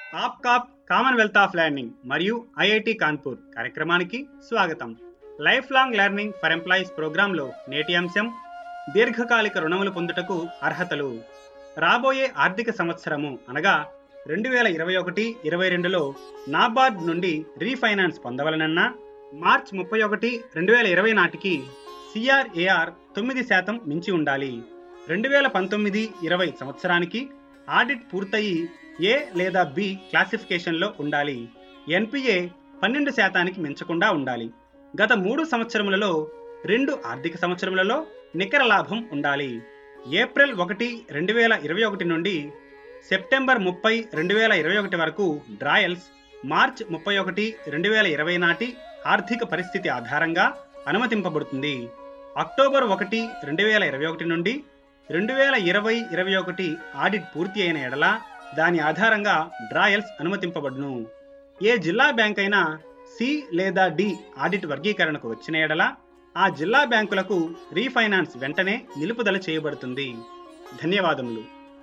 ఆప్కాప్ commonwealth of learning మరియు IIT Kanpur కార్యక్రమానికి స్వాగతం life long learning for employees ప్రోగ్రాంలో నేటి అంశం దీర్ఘకాలిక రుణములు పొందుటకు అర్హతలు రాబోయే ఆర్థిక సంవత్సరము అనగా రెండు వేల ఇరవై ఒకటి ఇరవై రెండులో నాబార్డ్ నుండి రీఫైనాన్స్ పొందవలనన్నా మార్చ్ ముప్పై ఒకటి రెండు వేల ఇరవై నాటికి సిఆర్ఏఆర్ తొమ్మిది శాతం మించి ఉండాలి రెండు వేల పంతొమ్మిది ఇరవై సంవత్సరానికి ఆడిట్ పూర్తయి ఏ లేదా బి క్లాసిఫికేషన్లో ఉండాలి ఎన్పిఏ పన్నెండు శాతానికి మించకుండా ఉండాలి గత మూడు సంవత్సరములలో రెండు ఆర్థిక సంవత్సరములలో నికర లాభం ఉండాలి ఏప్రిల్ ఒకటి రెండు వేల ఇరవై ఒకటి నుండి సెప్టెంబర్ ముప్పై రెండు వేల ఇరవై ఒకటి వరకు డ్రాయల్స్ మార్చ్ ముప్పై ఒకటి రెండు వేల ఇరవై నాటి ఆర్థిక పరిస్థితి ఆధారంగా అనుమతింపబడుతుంది అక్టోబర్ ఒకటి రెండు వేల ఇరవై ఒకటి నుండి రెండు వేల ఇరవై ఇరవై ఒకటి ఆడిట్ పూర్తి అయిన ఎడల దాని ఆధారంగా డ్రాయల్స్ అనుమతింపబడును ఏ జిల్లా బ్యాంక్ అయినా సి లేదా డి ఆడిట్ వర్గీకరణకు వచ్చిన ఎడల ఆ జిల్లా బ్యాంకులకు రీఫైనాన్స్ వెంటనే నిలుపుదల చేయబడుతుంది ధన్యవాదములు